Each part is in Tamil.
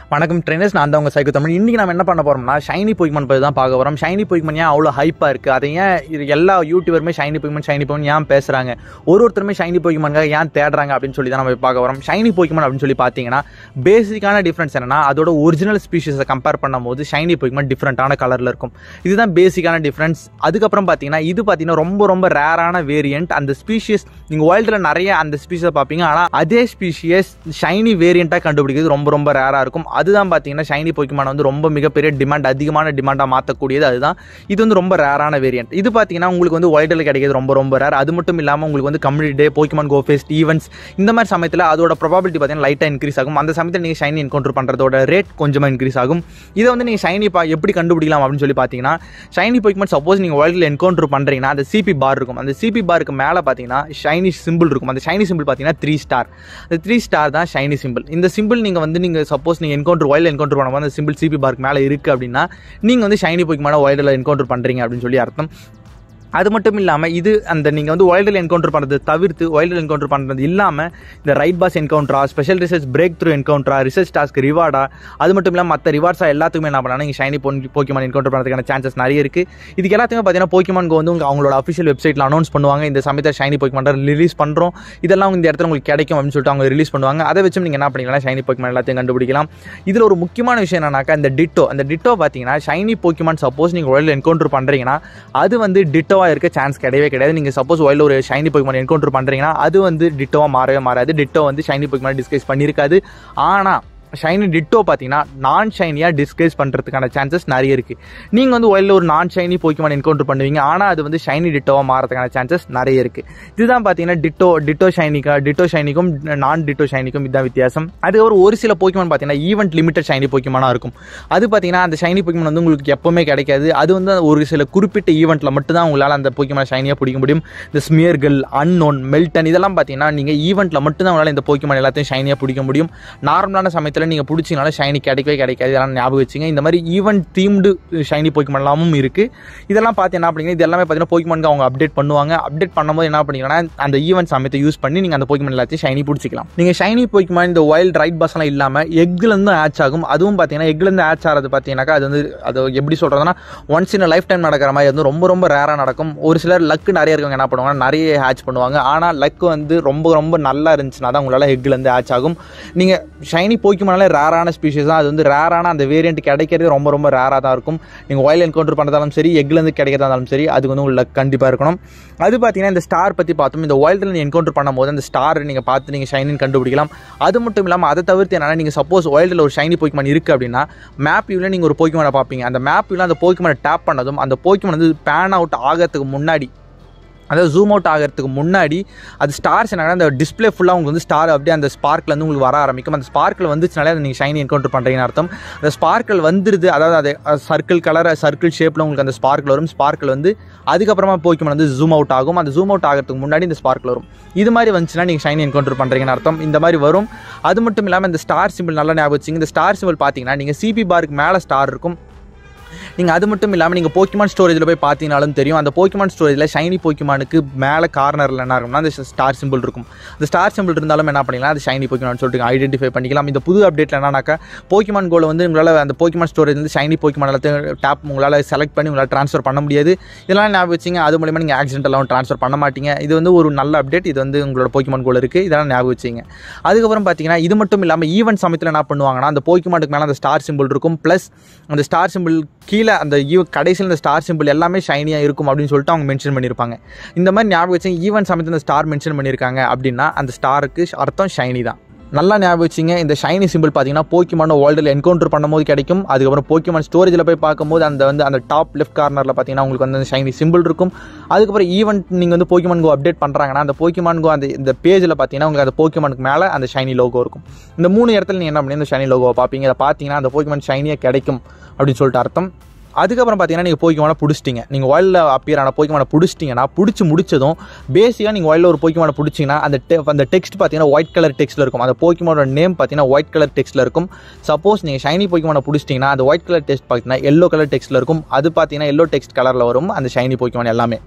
வணக்கம் ட்ரெயினர்ஸ் நான் தான் உங்கள் சைக்கோ தமிழ் இன்றைக்கி நம்ம என்ன பண்ண போகிறோம்னா ஷைனி பொய்மன் பற்றி தான் பார்க்க போகிறோம் ஷைனி பொய்மன் ஏன் அவ்வளோ ஹைப்பாக இருக்குது அதை ஏன் இது எல்லா யூடியூபருமே ஷைனி பொய்மன் ஷைனி பொய்மன் ஏன் பேசுகிறாங்க ஒரு ஒருத்தருமே ஷைனி பொய்மனுக்காக ஏன் தேடுறாங்க அப்படின்னு சொல்லி தான் நம்ம பார்க்க போகிறோம் ஷைனி பொய்மன் அப்படின்னு சொல்லி பார்த்தீங்கன்னா பேசிக்கான டிஃப்ரென்ஸ் என்னன்னா அதோட ஒரிஜினல் ஸ்பீஷஸை கம்பேர் பண்ணும்போது ஷைனி பொய்மன் டிஃப்ரெண்ட்டான கலரில் இருக்கும் இதுதான் பேசிக்கான டிஃப்ரென்ஸ் அதுக்கப்புறம் பார்த்தீங்கன்னா இது பார்த்தீங்கன்னா ரொம்ப ரொம்ப ரேரான வேரியன்ட் அந்த ஸ்பீஷியஸ் நீங்கள் வேர்ல்டில் நிறைய அந்த ஸ்பீஷஸை பார்ப்பீங்க ஆனால் அதே ஸ்பீஷியஸ் ஷைனி வேரியண்ட்டாக கண்டுபிடிக்கிறது ரொம்ப ரொம்ப ரேராக இருக்கும் அதுதான் பார்த்தீங்கன்னா ஷைனி பொய்க்குமான வந்து ரொம்ப மிகப்பெரிய டிமாண்ட் அதிகமான டிமாண்டாக மாற்றக்கூடியது அதுதான் இது வந்து ரொம்ப ரேரான வேரியன்ட் இது பார்த்தீங்கன்னா உங்களுக்கு வந்து வைல்டில் கிடைக்கிறது ரொம்ப ரொம்ப ரேர் அது மட்டும் இல்லாமல் உங்களுக்கு வந்து community day Pokemon go fest events இந்த மாதிரி சமயத்தில் அதோட ப்ராபபிலிட்டி பார்த்தீங்கன்னா லைட்டாக இன்க்ரீஸ் ஆகும் அந்த சமயத்தில் நீங்கள் ஷைனி என்கவுண்டர் பண்ணுறதோட ரேட் கொஞ்சமாக இன்க்ரீஸ் ஆகும் இதை வந்து நீங்கள் ஷைனி பா எப்படி கண்டுபிடிக்கலாம் அப்படின்னு சொல்லி பார்த்தீங்கன்னா ஷைனி பொய்க்குமான் சப்போஸ் நீங்கள் வேர்ல்டில் என்கவுண்டர் பண்ணுறீங்கன்னா அந்த சிபி பார் இருக்கும் அந்த சிபி பாருக்கு மேலே பார்த்தீங்கன்னா ஷைனி சிம்பிள் இருக்கும் அந்த ஷைனி சிம்பிள் பார்த்தீங்கன்னா த்ரீ ஸ்டார் அந்த த்ரீ ஸ்டார் தான் ஷைனி சிம்பிள் இந்த சிம்பிள் நீங்கள் வந்து நீங்கள் சப்போஸ் நீங்கள் என்கவுண்டர் வைல்டு என்கவுண்டர் பண்ணும்போது அந்த சிம்பிள் சிபி பார்க் மேலே இருக்குது அப்படின்னா நீங்கள் வந்து ஷைனி பொய்க்குமான வைல்டில் என்கவுண்டர் பண்ணுறீங்க அப்படின்னு சொல்லி அர்த்தம் அது மட்டும் இல்லாமல் இது அந்த நீங்கள் வந்து வைல்டில் என்கவுண்டர் பண்ணுறது தவிர்த்து வைல்டில் என்கவுண்டர் பண்ணுறது இல்லாமல் இந்த ரைட் பாஸ் என்கவுண்டரா ஸ்பெஷல் ரிசர்ச் பிரேக் த்ரூ என்கவுண்டரா ரிசர்ச் டாஸ்க் ரிவார்டா அது மட்டும் இல்லாமல் மற்ற ரிவார்ட்ஸாக எல்லாத்துக்குமே என்ன பண்ணலாம் நீங்கள் ஷைனி பொன் போக்கிமான் என்கவுண்டர் பண்ணுறதுக்கான சான்சஸ் நிறைய இருக்குது இதுக்கு எல்லாத்துக்குமே பார்த்தீங்கன்னா போக்கிமான்க்கு வந்து உங்க அவங்களோட அஃபிஷியல் வெப்சைட்டில் அனௌன்ஸ் பண்ணுவாங்க இந்த சமயத்தில் ஷைனி போக்கிமான் ரிலீஸ் பண்ணுறோம் இதெல்லாம் இந்த இடத்துல உங்களுக்கு கிடைக்கும் அப்படின்னு சொல்லிட்டு அவங்க ரிலீஸ் பண்ணுவாங்க அதை வச்சு நீங்கள் என்ன பண்ணிக்கலாம் ஷைனி போக்கிமான் எல்லாத்தையும் கண்டுபிடிக்கலாம் இதில் ஒரு முக்கியமான விஷயம் என்னன்னாக்கா இந்த டிட்டோ அந்த டிட்டோ பார்த்தீங்கன்னா ஷைனி போக்கிமான் சப்போஸ் நீங்கள் வைல்டில் என்கவுண்டர் பண்ணுறீங்கன்னா அது வந்து டிட்டோவாக இருக்க சான்ஸ் கிடையவே கிடையாது நீங்கள் சப்போஸ் வைல்டில் ஒரு ஷைனி போக்கிமான் என்கவுண்டர் பண்ணுறீங்கன்னா அது வந்து டிட்டோவாக மாறவே மாறாது டிட்டோ வந்து ஷைனி போக்கிமான் டிஸ்கஸ் பண்ணியிருக்காது ஆனால் ஷைனி டிட்டோ பார்த்தீங்கன்னா நான் ஷைனியாக டிஸ்கைஸ் பண்ணுறதுக்கான சான்சஸ் நிறைய இருக்குது நீங்கள் வந்து ஒயிலில் ஒரு நான் ஷைனி போய்க்குமான் என்கவுண்டர் பண்ணுவீங்க ஆனால் அது வந்து ஷைனி டிட்டோவாக மாறதுக்கான சான்சஸ் நிறைய இருக்குது இதுதான் பார்த்தீங்கன்னா டிட்டோ டிட்டோ ஷைனிக்கா டிட்டோ ஷைனிக்கும் நான் டிட்டோ ஷைனிக்கும் இதுதான் வித்தியாசம் அது ஒரு ஒரு சில போய்க்குமான் பார்த்தீங்கன்னா ஈவெண்ட் லிமிட்டட் ஷைனி போய்க்குமானாக இருக்கும் அது பார்த்தீங்கன்னா அந்த ஷைனி போய்க்குமான் வந்து உங்களுக்கு எப்போவுமே கிடைக்காது அது வந்து ஒரு சில குறிப்பிட்ட ஈவெண்ட்டில் மட்டும்தான் உங்களால் அந்த போய்க்குமான் ஷைனியாக பிடிக்க முடியும் இந்த ஸ்மியர்கள் அன்னோன் மெல்டன் இதெல்லாம் பார்த்தீங்கன்னா நீங்கள் ஈவெண்ட்டில் மட்டும்தான் உங்களால் இந்த போய்க்குமான் எல்லாத்தையும் ஷைனியாக பிடிக்க முடியும் நார்மலான சமயத்தில் இதில் நீங்கள் பிடிச்சிங்கனால ஷைனி கிடைக்கவே கிடைக்காது இதெல்லாம் ஞாபகம் வச்சுங்க இந்த மாதிரி ஈவெண்ட் தீம்டு ஷைனி போய்க்குமன் எல்லாமும் இருக்குது இதெல்லாம் பார்த்து என்ன பண்ணிங்கன்னா இது எல்லாமே பார்த்தீங்கன்னா போய்க்குமனுக்கு அவங்க அப்டேட் பண்ணுவாங்க அப்டேட் பண்ணும்போது என்ன பண்ணிங்கன்னா அந்த ஈவெண்ட் சமயத்தை யூஸ் பண்ணி நீங்கள் அந்த போய்க்குமன் எல்லாத்தையும் ஷைனி பிடிச்சிக்கலாம் நீங்கள் ஷைனி போய்க்குமன் இந்த வைல்ட் ரைட் பஸ்லாம் இல்லாமல் எக்லேருந்து ஆச் ஆகும் அதுவும் பார்த்தீங்கன்னா எக்லேருந்து ஆச் ஆகிறது பார்த்தீங்கன்னாக்கா அது வந்து அது எப்படி சொல்கிறதுனா ஒன்ஸ் இன் லைஃப் டைம் நடக்கிற மாதிரி வந்து ரொம்ப ரொம்ப ரேராக நடக்கும் ஒரு சிலர் லக்கு நிறைய இருக்கவங்க என்ன பண்ணுவாங்க நிறைய ஹேட்ச் பண்ணுவாங்க ஆனால் லக் வந்து ரொம்ப ரொம்ப நல்லா இருந்துச்சுன்னா தான் உங்களால் எக்லேருந்து ஆச் ஆகும் நீங்கள் ஷைனி போய்க்குமன் போக்கிமானாலே ரேரான ஸ்பீஷஸ் தான் அது வந்து ரேரான அந்த வேரியண்ட் கிடைக்கிறது ரொம்ப ரொம்ப ரேராக தான் இருக்கும் நீங்கள் ஒயில் என்கவுண்டர் பண்ணுறதாலும் சரி எக்லேருந்து கிடைக்கிறதா இருந்தாலும் சரி அதுக்கு வந்து உங்களுக்கு கண்டிப்பாக இருக்கணும் அது பார்த்தீங்கன்னா இந்த ஸ்டார் பற்றி பார்த்தோம் இந்த ஒயில்டில் என்கவுண்டர் பண்ணும்போது அந்த ஸ்டார் நீங்கள் பார்த்து நீங்கள் ஷைனின்னு கண்டுபிடிக்கலாம் அது மட்டும் இல்லாமல் அதை தவிர்த்து என்னன்னா நீங்கள் சப்போஸ் ஒயில்டில் ஒரு ஷைனி போய்க்குமான் இருக்குது அப்படின்னா மேப் வியூவில் நீங்கள் ஒரு போய்க்குமானை பார்ப்பீங்க அந்த மேப் வியூவில் அந்த போய்க்குமானை டேப் பண்ணதும் அந்த போய்க்குமான் வந்து பேன் அவுட் ஆகிறதுக்கு முன்னாடி அதாவது ஜூம் அவுட் ஆகிறதுக்கு முன்னாடி அது ஸ்டார்ஸ் என்ன அந்த டிஸ்பிளே ஃபுல்லாக உங்களுக்கு வந்து ஸ்டார் அப்படியே அந்த ஸ்பார்க்கில் வந்து உங்களுக்கு வர ஆரம்பிக்கும் அந்த ஸ்பார்க்கில் வந்துச்சுனாலே அதை நீங்கள் ஷைனி என்கவுண்டர் பண்ணுறீங்கன்னு அர்த்தம் அந்த ஸ்பார்க்கில் வந்துருது அதாவது அது சர்க்கிள் கலர் சர்க்கிள் ஷேப்பில் உங்களுக்கு அந்த ஸ்பார்க்கில் வரும் ஸ்பார்க்கில் வந்து அதுக்கப்புறமா போய்க்குமன் வந்து ஜூம் அவுட் ஆகும் அந்த ஜூம் அவுட் ஆகிறதுக்கு முன்னாடி இந்த ஸ்பார்க்கில் வரும் இது மாதிரி வந்துச்சுன்னா நீங்கள் ஷைனி என்கவுண்டர் பண்ணுறீங்கன்னு அர்த்தம் இந்த மாதிரி வரும் அது மட்டும் இல்லாமல் இந்த ஸ்டார் சிம்பிள் நல்லா ஞாபகம் வச்சுங்க இந்த ஸ்டார் சிம்பிள் பார்த்தீங்கன்னா நீங்கள் சிபி பாருக்கு மேலே ஸ்டார் இருக்கும் நீங்கள் அது மட்டும் இல்லாமல் நீங்கள் போக்கிமான் ஸ்டோரேஜில் போய் பார்த்தீங்கனாலும் தெரியும் அந்த போக்கிமான் ஸ்டோரேஜில் ஷைனி போக்கிமானுக்கு மேலே கார்னரில் என்ன இருக்கும்னா அந்த ஸ்டார் சிம்பிள் இருக்கும் அந்த ஸ்டார் சிம்பிள் இருந்தாலும் என்ன பண்ணிக்கலாம் அது ஷைனி போக்கிமான் சொல்லிட்டு ஐடென்டிஃபை பண்ணிக்கலாம் இந்த புது அப்டேட்டில் என்னன்னாக்கா போக்கிமான் கோலை வந்து உங்களால் அந்த போக்கிமான் ஸ்டோரேஜ் வந்து ஷைனி போக்கிமான் எல்லாத்தையும் டேப் உங்களால் செலக்ட் பண்ணி உங்களால் ட்ரான்ஸ்ஃபர் பண்ண முடியாது இதெல்லாம் ஞாபகம் வச்சிங்க அது மூலியமாக நீங்கள் ஆக்சிடென்டெல்லாம் ட்ரான்ஸ்ஃபர் பண்ண மாட்டீங்க இது வந்து ஒரு நல்ல அப்டேட் இது வந்து உங்களோட போக்கிமான் கோல் இருக்குது இதெல்லாம் ஞாபகம் வச்சிங்க அதுக்கப்புறம் பார்த்தீங்கன்னா இது மட்டும் இல்லாமல் ஈவெண்ட் சமயத்தில் என்ன பண்ணுவாங்கன்னா அந்த போக்கிமானுக்கு மேலே அந்த ஸ்டார் சிம்பிள் இருக்கும் ப்ளஸ் அந்த ஸ்டார் சிம்பிள் கீழே அந்த ஈவ் கடைசியில் இந்த ஸ்டார் சிம்பிள் எல்லாமே ஷைனியாக இருக்கும் அப்படின்னு சொல்லிட்டு அவங்க மென்ஷன் பண்ணியிருப்பாங்க இந்த மாதிரி ஞாபகம் வச்சு ஈவெண்ட் சமயத்தில் இந்த ஸ்டார் மென்ஷன் பண்ணியிருக்காங்க அப்படின்னா அந்த ஸ்டாருக்கு அர்த்தம் ஷைனி தான் நல்லா ஞாபகம் வச்சுங்க இந்த ஷைனி சிம்பிள் பார்த்தீங்கன்னா போக்கிமான வேர்ல்டில் என்கவுண்டர் பண்ணும்போது கிடைக்கும் அதுக்கப்புறம் போக்கிமான் ஸ்டோரேஜில் போய் பார்க்கும்போது அந்த வந்து அந்த டாப் லெஃப்ட் கார்னரில் பார்த்தீங்கன்னா உங்களுக்கு வந்து அந்த ஷைனி சிம்பிள் இருக்கும் அதுக்கப்புறம் ஈவெண்ட் நீங்கள் வந்து போக்கிமான் கோ அப்டேட் பண்ணுறாங்கன்னா அந்த போக்கிமான் கோ அந்த இந்த பேஜில் பார்த்தீங்கன்னா உங்களுக்கு அந்த போக்கிமானுக்கு மேலே அந்த ஷைனி லோகோ இருக்கும் இந்த மூணு இடத்துல நீங்கள் என்ன பண்ணி இந்த ஷைனி லோகோவை பார்ப்பீங்க அதை பார்த்தீங்கன்னா அந்த போக்கிமான் ஷைனியாக கிடைக்கும் அப்படின்னு சொல்லிட்டு அர்த்தம் அதுக்கப்புறம் பார்த்தீங்கன்னா நீங்கள் போய்க்குமான பிடிச்சிட்டிங்க நீங்கள் ஒயிலில் அப்பியர் ஆன போய்க்குமான பிடிச்சிட்டிங்கன்னா பிடிச்சி முடிச்சதும் பேசிக்காக நீங்கள் ஒயிலில் ஒரு போய்க்குமான பிடிச்சிங்கன்னா அந்த டெ அந்த டெக்ஸ்ட் பார்த்தீங்கன்னா ஒயிட் கலர் டெக்ஸ்ட்டில் இருக்கும் அந்த போய்க்குமானோட நேம் பார்த்தீங்கன்னா ஒயிட் கலர் டெக்ஸ்ட்டில் இருக்கும் சப்போஸ் நீங்கள் ஷைனி போய்க்குமான பிடிச்சிட்டிங்கன்னா அந்த ஒயிட் கலர் டெக்ஸ்ட் பார்த்தீங்கன்னா எல்லோ கலர் டெக்ஸ்ட்டில் இருக்கும் அது பார்த்தீங்கன்னா எல்லோ டெக்ஸ்ட் கலரில் வரும் அந்த ஷைனி போய்க்குமான் எல்லாமே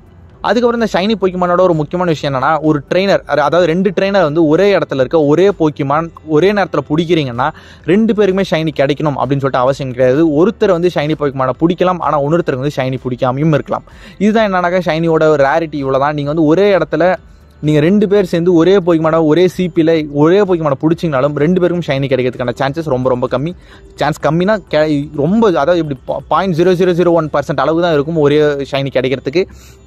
அதுக்கப்புறம் இந்த ஷைனி போக்கிமானோட ஒரு முக்கியமான விஷயம் என்னன்னா ஒரு ட்ரெயினர் அதாவது ரெண்டு ட்ரெயினர் வந்து ஒரே இடத்துல இருக்க ஒரே போக்கிமான் ஒரே நேரத்தில் பிடிக்கிறீங்கன்னா ரெண்டு பேருக்குமே ஷைனி கிடைக்கணும் அப்படின்னு சொல்லிட்டு அவசியம் கிடையாது ஒருத்தர் வந்து ஷைனி போக்கிமான பிடிக்கலாம் ஆனால் இன்னொருத்தருக்கு வந்து ஷைனி பிடிக்காமையும் இருக்கலாம் இதுதான் என்னன்னாக்கா ஷைனியோட ரேரிட்டி இவ்வளோ தான் நீங்கள் வந்து ஒரே இடத்துல நீங்கள் ரெண்டு பேர் சேர்ந்து ஒரே போய்க்குமாட ஒரே சிபியில் ஒரே போய்க்குமாட பிடிச்சிங்கனாலும் ரெண்டு பேருக்கும் ஷைனி கிடைக்கிறதுக்கான சான்சஸ் ரொம்ப ரொம்ப கம்மி சான்ஸ் கம்மினா கெ ரொம்ப அதாவது இப்படி point zero zero zero one percent அளவு தான் இருக்கும் ஒரே ஷைனி கிடைக்கிறதுக்கு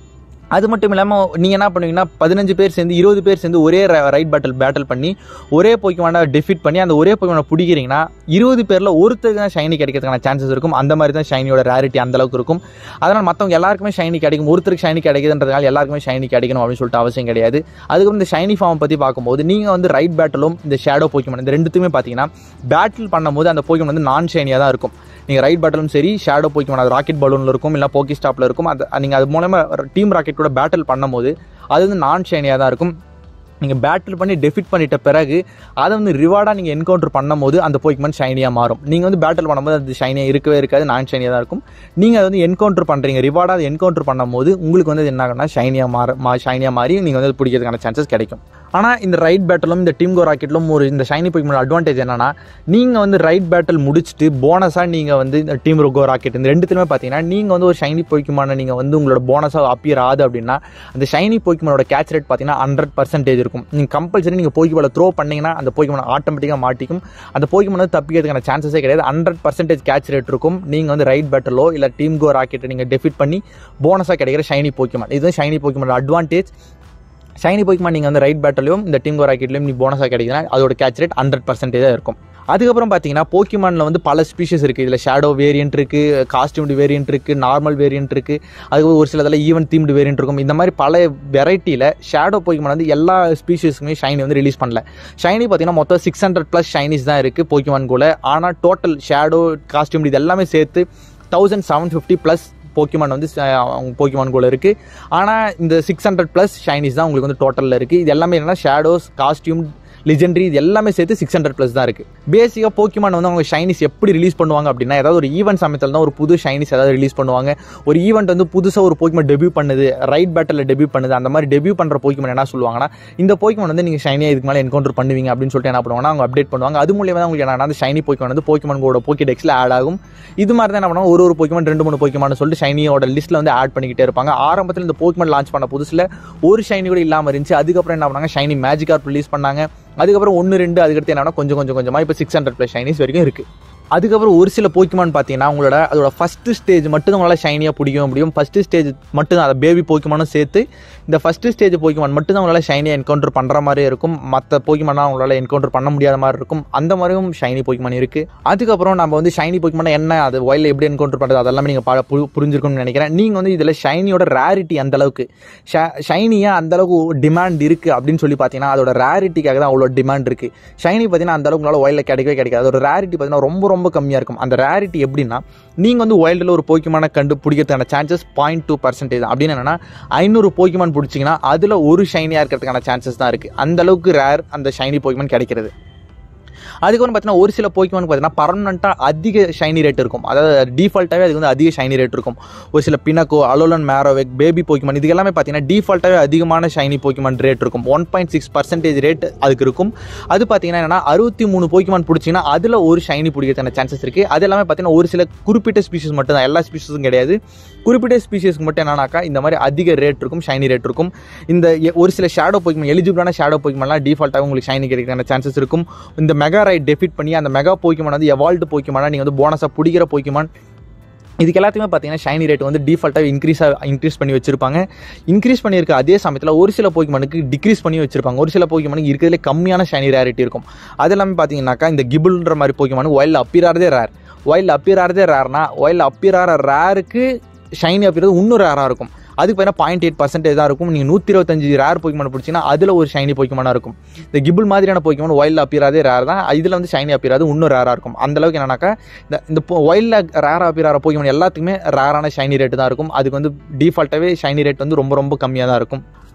அது மட்டும் இல்லாமல் நீங்கள் என்ன பண்ணுவீங்கன்னா பதினஞ்சு பேர் சேர்ந்து இருபது பேர் சேர்ந்து ஒரே ரைட் பேட்டில் பேட்டில் பண்ணி ஒரே போய்க்குமான டிஃபிட் பண்ணி அந்த ஒரே போய்க்குமான பிடிக்கிறீங்கன்னா இருபது பேரில் ஒருத்தருக்கு தான் ஷைனி கிடைக்கிறதுக்கான சான்சஸ் இருக்கும் அந்த மாதிரி தான் ஷைனியோட ரேரிட்டி அந்த அளவுக்கு இருக்கும் அதனால் மற்றவங்க எல்லாருக்குமே ஷைனி கிடைக்கும் ஒருத்தருக்கு ஷைனி கிடைக்குதுன்றதுனால எல்லாருக்குமே ஷைனி கிடைக்கணும் அப்படின்னு சொல்லிட்டு அவசியம் கிடையாது அதுக்கப்புறம் இந்த ஷைனி ஃபார்ம் பற்றி பார்க்கும்போது நீங்கள் வந்து ரைட் பேட்டிலும் இந்த ஷேடோ போய்க்குமான் இந்த ரெண்டுத்துமே பார்த்தீங்கன்னா பேட்டில் பண்ணும்போது அந்த போய்க்குமான் வந்து நான் ஷைனியாக தான் இருக்கும் நீங்கள் ரைட் பேட்டலும் சரி ஷேடோ போய்க்குமான் அது ராக்கெட் பலூனில் இருக்கும் இல்லை போக்கி ஸ்டாப்பில் இருக்கும் அது நீங்கள் அது மூலமாக டீம் ராக்கெட் கூட பேட்டில் பண்ணும்போது அது வந்து நான் ஷைனியாக தான் இருக்கும் நீங்கள் பேட்டில் பண்ணி டெஃபிட் பண்ணிட்ட பிறகு அதை வந்து ரிவார்டாக நீங்கள் என்கவுண்டர் பண்ணும்போது அந்த போய்க்குமான் ஷைனியாக மாறும் நீங்கள் வந்து பேட்டில் பண்ணும்போது அது ஷைனியாக இருக்கவே இருக்காது நான் ஷைனியாக தான் இருக்கும் நீங்கள் அதை வந்து என்கவுண்டர் பண்ணுறீங்க ரிவார்டாக அதை என்கவுண்டர் பண்ணும்போது உங்களுக்கு வந்து என்ன ஆகும்னா ஷைனியாக மாற மா ஷைனியாக மாறி நீங்கள் வந்து பிடிக்கிறதுக்கான சான்சஸ் கிடைக்கும் ஆனால் இந்த ரைட் பேட்டிலும் இந்த டீம் கோ ராக்கெட்லும் ஒரு இந்த ஷைனி போய்க்குமான அட்வான்டேஜ் என்னன்னா நீங்கள் வந்து ரைட் பேட்டில் முடிச்சுட்டு போனஸாக நீங்கள் வந்து இந்த டீம் கோ ராக்கெட் இந்த ரெண்டுத்துலையுமே பார்த்தீங்கன்னா நீங்கள் வந்து ஒரு ஷைனி போய்க்குமான நீங்கள் வந்து உங்களோட போனஸாக அப்பியர் ஆகுது அப்படின்னா அந்த ஷைனி போய்க்குமானோட கேட்ச் ரேட் பார்த்தீங்கன்னா ஹண்ட்ரட் பர்சன்டேஜ் இருக்கும் நீங்கள் கம்பல்சரி நீங்கள் போய்க்குமால த்ரோ பண்ணீங்கன்னா அந்த போய்க்குமான ஆட்டோமேட்டிக்காக மாட்டிக்கும் அந்த போய்க்குமான வந்து தப்பிக்கிறதுக்கான சான்சஸே கிடையாது ஹண்ட்ரட் பர்சன்டேஜ் கேட்ச் ரேட் இருக்கும் நீங்கள் வந்து ரைட் பேட்டிலோ இல்லை டீம் கோ ராக்கெட்டை நீங்கள் டெஃபிட் பண்ணி போனஸாக கிடைக்கிற ஷைனி போய்க்குமான் இதுதான் ஷைனி போய்க்குமானோட அட்வான்டேஜ் ஷைனி போய்க்குமா நீங்கள் வந்து ரைட் பேட்டலையும் இந்த டீம் கோ ராக்கெட்லையும் நீ போனஸாக கிடைக்குதுன்னா அதோட கேட்ச் ரேட் ஹண்ட்ரட் பர்சன்டேஜாக இருக்கும் அதுக்கப்புறம் பார்த்தீங்கன்னா போக்கிமானில் வந்து பல ஸ்பீஷஸ் இருக்குது இதில் ஷேடோ வேரியன்ட் இருக்குது காஸ்டியூம்டு வேரியன்ட் இருக்குது நார்மல் வேரியன்ட் இருக்குது அதுக்கு ஒரு சில இதில் ஈவன் தீம்டு வேரியன்ட் இருக்கும் இந்த மாதிரி பல வெரைட்டியில் ஷேடோ போக்கிமான் வந்து எல்லா ஸ்பீஷஸுமே ஷைனி வந்து ரிலீஸ் பண்ணல ஷைனி பார்த்தீங்கன்னா மொத்தம் சிக்ஸ் ஹண்ட்ரட் ப்ளஸ் ஷைனிஸ் தான் இருக்குது போக்கிமான் கூட ஆனால் டோட்டல் ஷேடோ காஸ்டியூம் இது எல்லாமே சேர்த்து thousand seven fifty plus Pokemon வந்து போக்கிமான் கூட இருக்குது ஆனால் இந்த சிக்ஸ் ஹண்ட்ரட் ப்ளஸ் ஷைனிஸ் தான் உங்களுக்கு வந்து டோட்டலில் இருக்குது இது எல்லாமே என்னன்னா ஷேடோஸ் காஸ்டியூம் லிஜெண்டரி இது எல்லாமே சேர்த்து சிக்ஸ் ஹண்ட்ரட் ப்ளஸ் தான் இருக்குது பேசிக்காக போக்கிமான் வந்து அவங்க ஷைனிஸ் எப்படி ரிலீஸ் பண்ணுவாங்க அப்படின்னா ஏதாவது ஒரு ஈவெண்ட் சமயத்தில் தான் ஒரு புது ஷைனிஸ் ஏதாவது ரிலீஸ் பண்ணுவாங்க ஒரு ஈவெண்ட் வந்து புதுசாக ஒரு போக்கிமான் டெபியூ பண்ணுது ரைட் பேட்டலில் டெபியூ பண்ணுது அந்த மாதிரி டெபியூ பண்ணுற போக்கிமான் என்ன சொல்லுவாங்கன்னா இந்த போக்கிமான் வந்து நீங்கள் ஷைனியாக இதுக்கு மேலே என்கவுண்டர் பண்ணுவீங்க அப்படின்னு சொல்லிட்டு என்ன பண்ணுவாங்கன்னா அவங்க அப்டேட் பண்ணுவாங்க அது மூலியமாக தான் உங்களுக்கு என்ன அந்த ஷைனி போக்கிமான் வந்து போக்கிமான் கூட போக்கி டெக்ஸில் ஆட் ஆகும் இது மாதிரி தான் என்ன பண்ணுவாங்க ஒரு ஒரு போக்கிமான் ரெண்டு மூணு போக்கிமான் சொல்லிட்டு ஷைனியோட லிஸ்ட்டில் வந்து ஆட் பண்ணிக்கிட்டே இருப்பாங்க ஆரம்பத்தில் இந்த போக்கிமான் லான்ச் பண்ண புதுசில் ஒரு ஷைனி கூட இல்லாமல் இருந்துச்சு அதுக்கப்புறம் என்ன பண்ணாங்க ஷைனி மேஜிக் ஆர்ப் ரிலீஸ் பண்ணாங்க அதுக்கப்புறம் ஒன்று ரெண்டு அதுக்கடுத்து என்னன்னா கொஞ்சம் கொஞ்சம் கொஞ்சமாக இப்போ சிக்ஸ் ஹண்ட்ரட் ப்ளஸ் ஷைனிஸ் வரைக்கும் இருக்குது அதுக்கப்புறம் ஒரு சில போக்கிமான் பார்த்தீங்கன்னா உங்களோட அதோட ஃபஸ்ட்டு ஸ்டேஜ் மட்டும் தான் உங்களால் ஷைனியாக பிடிக்க முடியும் ஃபஸ்ட்டு ஸ்டேஜ் மட்டும் தான் அதை பேபி போக்கிமானும் சேர்த்து இந்த ஃபஸ்ட்டு ஸ்டேஜ் போக்கிமான் மட்டும் தான் உங்களால் ஷைனியாக என்கவுண்டர் பண்ணுற மாதிரி இருக்கும் மற்ற போக்கிமானாக உங்களால் என்கவுண்டர் பண்ண முடியாத மாதிரி இருக்கும் அந்த மாதிரியும் ஷைனி போக்கிமான் இருக்குது அதுக்கப்புறம் நம்ம வந்து ஷைனி போக்கிமான் என்ன அது ஒயிலில் எப்படி என்கவுண்டர் பண்ணுறது அதெல்லாமே நீங்கள் பா பு புரிஞ்சிருக்கும்னு நினைக்கிறேன் நீங்கள் வந்து இதில் ஷைனியோட ரேரிட்டி அந்த அளவுக்கு ஷைனியாக அந்த அளவுக்கு டிமாண்ட் இருக்குது அப்படின்னு சொல்லி பார்த்தீங்கன்னா அதோட ரேரிட்டிக்காக தான் அவ்வளோ டிமாண்ட் இருக்குது ஷைனி பார்த்தீங்கன்னா அந்த அளவுக்கு உங்களால் ஒயிலில் கிடைக்கவே கிடைக்காது அதோட ரேரிட்டி பார்த்தீங்கன்னா ரொம்ப ரொம்ப கம்மியாக இருக்கும் அந்த ரேரிட்டி எப்படின்னா நீங்கள் வந்து வைல்டில் ஒரு போக்கிமான கண்டு பிடிக்கிறதுக்கான சான்சஸ் பாயிண்ட் டூ பர்சன்டேஜ் தான் அப்படின்னு என்னன்னா ஐநூறு போக்கிமான் பிடிச்சிங்கன்னா அதில் ஒரு ஷைனியாக இருக்கிறதுக்கான சான்சஸ் தான் இருக்குது அந்த அளவுக்கு ரேர் அந்த ஷைனி போக்கிமான் கிடைக்கிறது அதுக்கப்புறம் பார்த்தீங்கன்னா ஒரு சில போய்க்குமான் பார்த்தீங்கன்னா பர்மனெண்ட்டாக அதிக ஷைனி ரேட் இருக்கும் அதாவது டிஃபால்ட்டாகவே அதுக்கு வந்து அதிக ஷைனி ரேட் இருக்கும் ஒரு சில பினக்கோ அலோலன் மேரோவெக் பேபி போய்க்குமான் இது எல்லாமே பார்த்தீங்கன்னா டிஃபால்ட்டாகவே அதிகமான ஷைனி போய்க்குமான் ரேட் இருக்கும் one point six percentage rate அதுக்கு இருக்கும் அது பார்த்தீங்கன்னா என்னன்னா அறுபத்தி மூணு போய்க்குமான் பிடிச்சிங்கன்னா அதில் ஒரு ஷைனி பிடிக்கிறதுக்கான சான்சஸ் இருக்குது அது எல்லாமே பார்த்தீங்கன்னா ஒரு சில குறிப்பிட்ட ஸ்பீஷஸ் மட்டும் தான் எல்லா ஸ்பீஷஸும் கிடையாது குறிப்பிட்ட ஸ்பீஷஸ்க்கு மட்டும் என்னன்னாக்கா இந்த மாதிரி அதிக ரேட் இருக்கும் ஷைனி ரேட் இருக்கும் இந்த எ- ஒரு சில ஷேடோ போய்க்குமான் எலிஜிபிளான ஷேடோ போய்க்குமான்லாம் டிஃபால்ட்டாக உங்களுக்கு ஷைனி கிடைக்கிறதுக்கான சான்சஸ் இருக்கும் இந்த மெகா ரைட் டெஃபிட் பண்ணி அந்த மெகா போய்க்குமான் வந்து எவால்டு போய்க்குமானா நீங்கள் வந்து போனஸாக பிடிக்கிற போய்க்குமான் இதுக்கு எல்லாத்தையுமே பார்த்தீங்கன்னா ஷைனி ரேட் வந்து டிஃபால்ட்டாக இன்க்ரீஸாக இன்க்ரீஸ் பண்ணி வச்சிருப்பாங்க இன்க்ரீஸ் பண்ணியிருக்க அதே சமயத்தில் ஒரு சில போய்க்குமானுக்கு டிக்ரீஸ் பண்ணி வச்சிருப்பாங்க ஒரு சில போய்க்குமானுக்கு இருக்கிறதுலே கம்மியான ஷைனி ரேரிட்டி இருக்கும் அது எல்லாமே பார்த்தீங்கன்னாக்கா இந்த கிபிள்ன்ற மாதிரி போய்க்குமானு ஒயில் அப்பியராகிறதே ரேர் ஒயில் அப்பியராகிறதே ரேர்னா ஒயில் அப்பியராகிற ரேருக்கு ஷைனி அப்பியறது இன்னும் ரேராக இருக்கும் அதுக்கு பார்த்தீங்கன்னா பாயிண்ட் எயிட் பர்சன்டேஜ் தான் இருக்கும் நீங்கள் நூற்றி இருபத்தஞ்சு ரேர் போய்க்குமான பிடிச்சிங்கன்னா அதில் ஒரு ஷைனி போய்க்குமானா இருக்கும் இந்த கிபிள் மாதிரியான போய்க்குமான் ஒயில் அப்பியராதே ரேர் தான் இதில் வந்து ஷைனி அப்பியராது இன்னும் ரேராக இருக்கும் அந்த அளவுக்கு என்னன்னாக்கா இந்த இந்த ஒயிலில் ரேராக அப்பியராக போய்க்குமான் எல்லாத்துக்குமே ரேரான ஷைனி ரேட்டு தான் இருக்கும் அதுக்கு வந்து டிஃபால்ட்டாகவே ஷைனி ரேட் வந்து ரொம்ப ரொம்ப கம்மியாக தான் இருக்கும்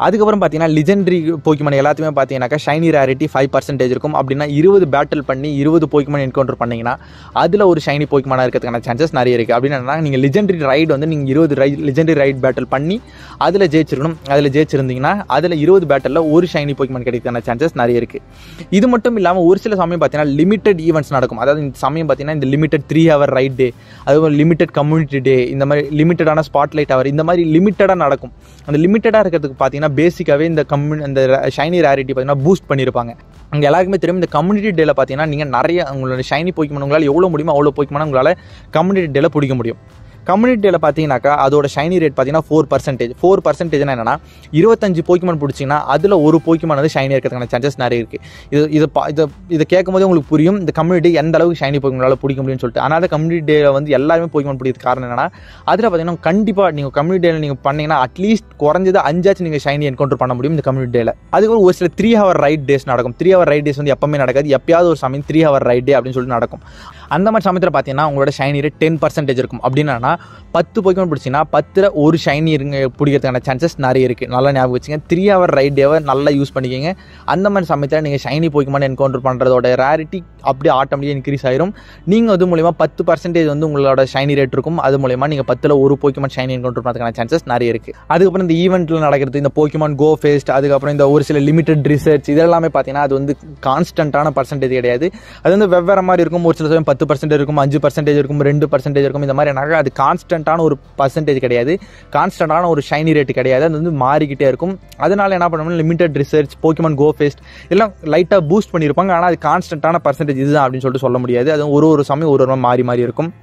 அதுக்கப்புறம் பார்த்தீங்கன்னா லிஜெண்டரி போக்கிமான் எல்லாத்தையுமே பார்த்தீங்கன்னாக்கா ஷைனி ரேரிட்டி ஃபைவ் பர்சன்டேஜ் இருக்கும் அப்படின்னா இருபது பேட்டில் பண்ணி இருபது போக்கிமான் என்கவுண்டர் பண்ணீங்கன்னா அதில் ஒரு ஷைனி போக்கிமானாக இருக்கிறதுக்கான சான்சஸ் நிறைய இருக்குது அப்படின்னா நீங்கள் லிஜெண்டரி ரைடு வந்து நீங்கள் இருபது ரை லிஜெண்டரி ரைட் பேட்டில் பண்ணி அதில் ஜெயிச்சிருக்கணும் அதில் ஜெயிச்சிருந்தீங்கன்னா அதில் இருபது பேட்டில் ஒரு ஷைனி போக்கிமான் கிடைக்கிறதுக்கான சான்சஸ் நிறைய இருக்குது இது மட்டும் இல்லாமல் ஒரு சில சமயம் பார்த்தீங்கன்னா லிமிடெட் ஈவெண்ட்ஸ் நடக்கும் அதாவது இந்த சமயம் பார்த்தீங்கன்னா இந்த limited three hour raid day அதுவும் லிமிடெட் கம்யூனிட்டி டே இந்த மாதிரி லிமிட்டடான ஸ்பாட்லைட் ஹவர் இந்த மாதிரி லிமிட்டடாக நடக்கும் அந்த லிமிட்டடாக இருக்கிறதுக்கு பார்த்தீங்கன்னா பேசிக்காகவே இந்த கம்யூ இந்த ஷைனி ரேரிட்டி பார்த்தீங்கன்னா பூஸ்ட் பண்ணியிருப்பாங்க அங்கே எல்லாருக்குமே தெரியும் இந்த கம்யூனிட்டி டேல பார்த்தீங்கன்னா நீங்கள் நிறைய உங்களோட ஷைனி போய்க்குமன் உங்களால் எவ்வளோ முடியுமோ அவ்வளோ போய்க்குமான உங்களால் கம்யூனிட்டி டேல பிடிக்க முடியும் கம்யூனிட்டி டேல பார்த்தீங்கன்னாக்கா அதோட ஷைனி ரேட் பார்த்தீங்கன்னா ஃபோர் பர்சன்டேஜ் ஃபோர் பர்சன்டேஜ்னா என்னன்னா இருபத்தஞ்சு போய்க்குமன் பிடிச்சிங்கன்னா அதில் ஒரு போய்க்குமன் வந்து ஷைனி இருக்கிறதுக்கான சான்சஸ் நிறைய இருக்குது இது இது பா இதை இதை கேட்கும் போதே உங்களுக்கு புரியும் இந்த கம்யூனிட்டி எந்த அளவுக்கு ஷைனி போய்க்குமனால பிடிக்க முடியும்னு சொல்லிட்டு ஆனால் கம்யூனிட்டி டேல வந்து எல்லாருமே போய்க்குமன் பிடிக்கிறது காரணம் என்னன்னா அதில் பார்த்தீங்கன்னா கண்டிப்பாக நீங்கள் கம்யூனிட்டி டேல நீங்கள் பண்ணீங்கன்னா அட்லீஸ்ட் குறைஞ்சது அஞ்சாச்சும் நீங்கள் ஷைனி என்கவுண்டர் பண்ண முடியும் இந்த கம்யூனிட்டி டேல அதுக்கப்புறம் ஒரு சில த்ரீ ஹவர் ரைட் டேஸ் நடக்கும் த்ரீ ஹவர் ரைட் டேஸ் வந்து எப்பவுமே நடக்காது எப்பயாவது ஒரு சமயம் த்ரீ ஹவர் ரைட் டே அப்படின்னு சொல்லிட்டு நடக்கும் அந்த மாதிரி சமயத்தில் பார்த்தீங்கன்னா உங்களோட ஷைனி ரேட் டென் பர்சன்டேஜ் இருக்கும் அப்படின்னா பத்து போய்க்கணும் பிடிச்சிங்கன்னா பத்தில் ஒரு ஷைனி இருங்க பிடிக்கிறதுக்கான சான்சஸ் நிறைய இருக்குது நல்லா ஞாபகம் வச்சுங்க த்ரீ ஹவர் ரைட் டேவை நல்லா யூஸ் பண்ணிக்கோங்க அந்த மாதிரி சமயத்தில் நீங்கள் ஷைனி போய்க்குமான் என்கவுண்டர் பண்ணுறதோட ரேரிட்டி அப்படியே ஆட்டோமேட்டிக்காக இன்க்ரீஸ் ஆயிரும் நீங்கள் அது மூலிமா பத்து பர்சன்டேஜ் வந்து உங்களோட ஷைனி ரேட் இருக்கும் அது மூலிமா நீங்கள் பத்தில் ஒரு போய்க்குமான் ஷைனி என்கவுண்டர் பண்ணுறதுக்கான சான்சஸ் நிறைய இருக்குது அதுக்கப்புறம் இந்த ஈவெண்ட்டில் நடக்கிறது இந்த போய்க்குமான் கோ ஃபேஸ்ட் அதுக்கப்புறம் இந்த ஒரு சில லிமிடெட் ரிசர்ச் இதெல்லாமே பார்த்தீங்கன்னா அது வந்து கான்ஸ்டன்ட்டான பர்சன்டேஜ் கிடையாது அது வந்து வெவ்வேறு மாதிரி இருக்கும் ஒரு சில சமயம் பத்து பர்சன்டேஜ் இருக்கும் அஞ்சு பர்சன்டேஜ் இருக்கும் ரெண்டு பர்சன்டேஜ் இருக்கும் இந்த மாதிரி எனக்கு அது கான்ஸ்டன்ட்டான ஒரு பர்சன்டேஜ் கிடையாது கான்ஸ்டன்ட்டான ஒரு ஷைனி ரேட் கிடையாது அது வந்து மாறிக்கிட்டே இருக்கும் அதனால என்ன பண்ணணும் limited research Pokemon go fest எல்லாம் லைட்டாக பூஸ்ட் பண்ணியிருப்பாங்க ஆனால் அது கான்ஸ்டன்ட்டான பர்சன்டேஜ் இதுதான் அப்படின்னு சொல்லிட்டு சொல்ல முடியாது அது ஒரு ஒரு சமயம் ஒரு ஒரு மாறி மாறி இருக்கும்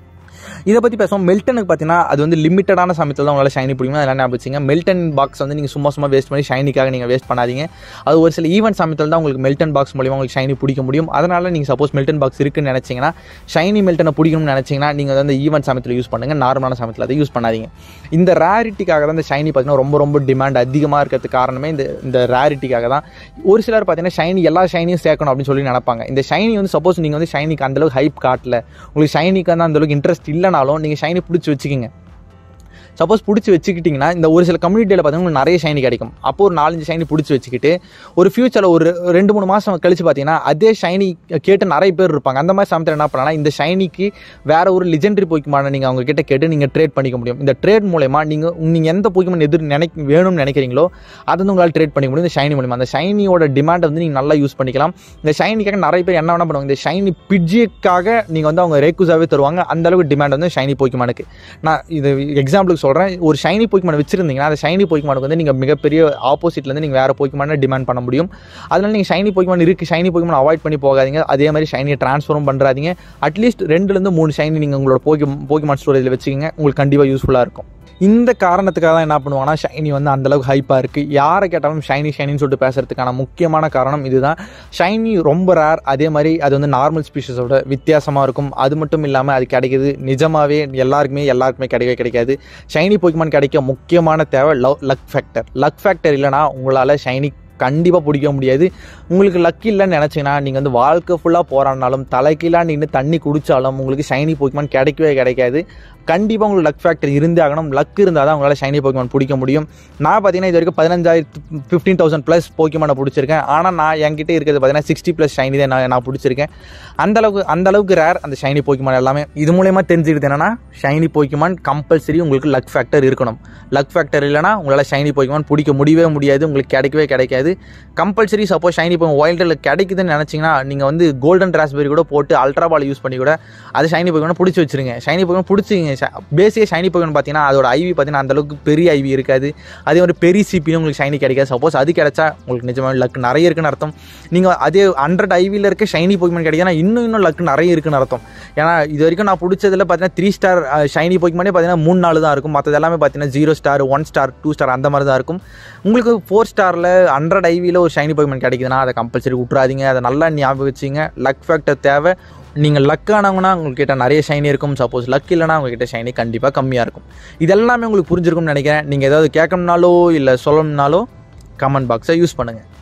இதை பற்றி பேசுவோம் மெல்டனுக்கு பார்த்தீங்கன்னா அது வந்து லிமிட்டடான சமயத்தில் தான் உங்களால் ஷைனி பிடிக்கும் அதெல்லாம் ஞாபகம் வச்சுங்க மெல்டன் பாக்ஸ் வந்து நீங்கள் சும்மா சும்மா வேஸ்ட் பண்ணி ஷைனிக்காக நீங்கள் வேஸ்ட் பண்ணாதீங்க அது ஒரு சில ஈவெண்ட் சமயத்தில் தான் உங்களுக்கு மெல்டன் பாக்ஸ் மூலியமாக உங்களுக்கு ஷைனி பிடிக்க முடியும் அதனால் நீங்கள் சப்போஸ் மெல்டன் பாக்ஸ் இருக்குன்னு நினச்சிங்கன்னா ஷைனி மெல்டனை பிடிக்கணும்னு நினச்சிங்கன்னா நீங்கள் வந்து ஈவெண்ட் சமயத்தில் யூஸ் பண்ணுங்கள் நார்மலான சமயத்தில் அதை யூஸ் பண்ணாதீங்க இந்த ரேரிட்டிக்காக தான் இந்த ஷைனி பார்த்தீங்கன்னா ரொம்ப ரொம்ப டிமாண்ட் அதிகமாக இருக்கிறதுக்கு காரணமே இந்த இந்த ரேரிட்டிக்காக தான் ஒரு சிலர் பார்த்தீங்கன்னா ஷைனி எல்லா ஷைனியும் சேர்க்கணும் அப்படின்னு சொல்லி நினைப்பாங்க இந்த ஷைனி வந்து சப்போஸ் நீங்கள் வந்து ஷைனிக்கு அந்தளவுக்கு ஹைப் காட்டல உங்களுக்கு ஷைனிக்கு வந்து அந்தளவுக்கு இன்ட்ரெஸ்ட் இல்லைனாலும் நீங்கள் ஷைனி பிடிச்சி வச்சுக்கிங்க சப்போஸ் பிடிச்சி வச்சுக்கிட்டிங்கன்னா இந்த ஒரு சில கம்யூனிட்டியில் பார்த்தீங்கன்னா உங்களுக்கு நிறைய ஷைனி கிடைக்கும் அப்போ ஒரு நாலஞ்சு ஷைனி பிடிச்சி வச்சுக்கிட்டு ஒரு ஃபியூச்சரில் ஒரு ரெண்டு மூணு மாதம் கழிச்சு பார்த்தீங்கன்னா அதே ஷைனி கேட்டு நிறைய பேர் இருப்பாங்க அந்த மாதிரி சமயத்தில் என்ன பண்ணலாம் இந்த ஷைனிக்கு வேற ஒரு லிஜெண்டரி போய்க்குமான நீங்கள் அவங்க கிட்ட கேட்டு நீங்கள் ட்ரேட் பண்ணிக்க முடியும் இந்த ட்ரேட் மூலயமா நீங்கள் நீங்கள் எந்த போய்க்குமான் எதிர் நினைக்க வேணும்னு நினைக்கிறீங்களோ அதை வந்து உங்களால் ட்ரேட் பண்ணிக்க முடியும் இந்த ஷைனி மூலயமா அந்த ஷைனியோட டிமாண்டை வந்து நீங்கள் நல்லா யூஸ் பண்ணிக்கலாம் இந்த ஷைனிக்காக நிறைய பேர் என்ன வேணா பண்ணுவாங்க இந்த ஷைனி பிட்ஜிக்காக நீங்கள் வந்து அவங்க ரேக்குஸாகவே தருவாங்க அந்த அளவுக்கு டிமாண்ட் வந்து ஷைனி போய்க்குமானுக்கு நான் இது எக்ஸாம்பிளுக்கு சொல்கிறேன் ஒரு ஷைனி போய்க்குமான் வச்சிருந்தீங்கன்னா அந்த ஷைனி போய்க்குமானுக்கு வந்து நீங்கள் மிகப்பெரிய ஆப்போசிட்லேருந்து நீங்கள் வேறு போய்க்குமான டிமாண்ட் பண்ண முடியும் அதனால நீங்கள் ஷைனி போய்க்குமான் இருக்குது ஷைனி போய்க்குமான் அவாய்ட் பண்ணி போகாதீங்க அதே மாதிரி ஷைனியை ட்ரான்ஸ்ஃபரும் பண்ணுறாதீங்க அட்லீஸ்ட் ரெண்டுலேருந்து மூணு ஷைனி நீங்கள் உங்களோட போக்கி போக்கிமான் ஸ்டோரேஜில் வச்சுக்கிங்க உங்களுக்கு கண்டிப்பாக யூஸ்ஃபுல்லாக இருக்கும் இந்த காரணத்துக்காக தான் என்ன பண்ணுவாங்கன்னா ஷைனி வந்து அந்தளவுக்கு ஹைப்பாக இருக்குது யாரை கேட்டாலும் ஷைனி ஷைனின்னு சொல்லிட்டு பேசுறதுக்கான முக்கியமான காரணம் இதுதான் ஷைனி ரொம்ப ரேர் அதே மாதிரி அது வந்து நார்மல் ஸ்பீஷஸோட வித்தியாசமாக இருக்கும் அது மட்டும் இல்லாமல் அது கிடைக்கிது நிஜமாகவே எல்லாருக்குமே எல்லாருக்குமே கிடைக்கவே கிடைக்காது ஷைனி போய்க்குமான் கிடைக்க முக்கியமான தேவை love luck factor luck factor இல்லைனா உங்களால் ஷைனி கண்டிப்பாக பிடிக்க முடியாது உங்களுக்கு லக் இல்லைன்னு நினச்சிங்கன்னா நீங்கள் வந்து வாழ்க்கை ஃபுல்லாக போராடினாலும் தலைக்கீழாக நின்று தண்ணி குடித்தாலும் உங்களுக்கு ஷைனி போய்க்குமான் கிடைக்கவே கிடைக்காது கண்டிப்பாக உங்களுக்கு லக் ஃபேக்டர் இருந்தே ஆகணும் லக் இருந்தால் தான் உங்களால் ஷைனி போக்கிமான் பிடிக்க முடியும் நான் பார்த்தீங்கன்னா இது வரைக்கும் பதினஞ்சாயிரத்து ஃபிஃப்டீன் தௌசண்ட் ப்ளஸ் போக்கிமானை பிடிச்சிருக்கேன் ஆனால் நான் என்கிட்ட இருக்கிறது பார்த்தீங்கன்னா சிக்ஸ்டி ப்ளஸ் ஷைனி தான் நான் நான் பிடிச்சிருக்கேன் அந்த அளவுக்கு அந்த அளவுக்கு ரேர் அந்த ஷைனி போக்கிமான் எல்லாமே இது மூலயமா தெரிஞ்சுக்கிட்டு என்னன்னா ஷைனி போக்கிமான் கம்பல்சரி உங்களுக்கு லக் ஃபேக்டர் இருக்கணும் லக் ஃபேக்டர் இல்லைனா உங்களால் ஷைனி போக்கிமான் பிடிக்க முடியவே முடியாது உங்களுக்கு கிடைக்கவே கிடைக்காது கம்பல்சரி சப்போஸ் ஷைனி போய் வைல்டில் கிடைக்குதுன்னு நினச்சிங்கன்னா நீங்கள் வந்து கோல்டன் ராஸ்பெரி கூட போட்டு அல்ட்ரா பால் யூஸ் பண்ணி கூட அது ஷைனி போக்கிமான் பிடிச்சி வச்சிருங்க ஷைனி போக்கிமான் பிடிச்சிங்க பேசிக்காக ஷைனி போக்கிமான் பார்த்தீங்கன்னா அதோட ஐவி பார்த்தீங்கன்னா அந்தளவுக்கு பெரிய ஐவி இருக்காது அதே ஒரு பெரிய சிபியும் உங்களுக்கு ஷைனி கிடைக்காது சப்போஸ் அது கிடைச்சா உங்களுக்கு நிஜமாக லக் நிறைய இருக்குன்னு அர்த்தம் நீங்கள் அதே ஹண்ட்ரட் ஐவியில் இருக்க ஷைனி போக்கிமான் கிடைக்குதுன்னா இன்னும் இன்னும் லக் நிறைய இருக்குன்னு அர்த்தம் ஏன்னா இது வரைக்கும் நான் பிடிச்சதில் பார்த்தீங்கன்னா த்ரீ ஸ்டார் ஷைனி போக்கிமானே பார்த்தீங்கன்னா மூணு நாள் தான் இருக்கும் மற்றது எல்லாமே பார்த்தீங்கன்னா zero star one star two star அந்த மாதிரி தான் இருக்கும் உங்களுக்கு ஃபோர் ஸ்டாரில் ஹண்ட்ரட் ஐவியில் ஒரு ஷைனி போக்கிமான் கிடைக்குதுன்னா அதை கம்பல்சரி விட்றாதீங்க அதை நல்லா ஞாபகம் வச்சுங்க லக் ஃபேக்டர் தேவை நீங்கள் லக் ஆனவங்கன்னா உங்கள்கிட்ட நிறைய ஷைனி இருக்கும் சப்போஸ் லக் இல்லைனா உங்ககிட்ட ஷைனி கண்டிப்பாக கம்மியாக இருக்கும் இதெல்லாமே உங்களுக்கு புரிஞ்சிருக்கும்னு நினைக்கிறேன் நீங்கள் ஏதாவது கேட்கணும்னாலோ இல்லை சொல்லணும்னாலோ கமெண்ட் பாக்ஸை யூஸ் பண்ணுங்கள்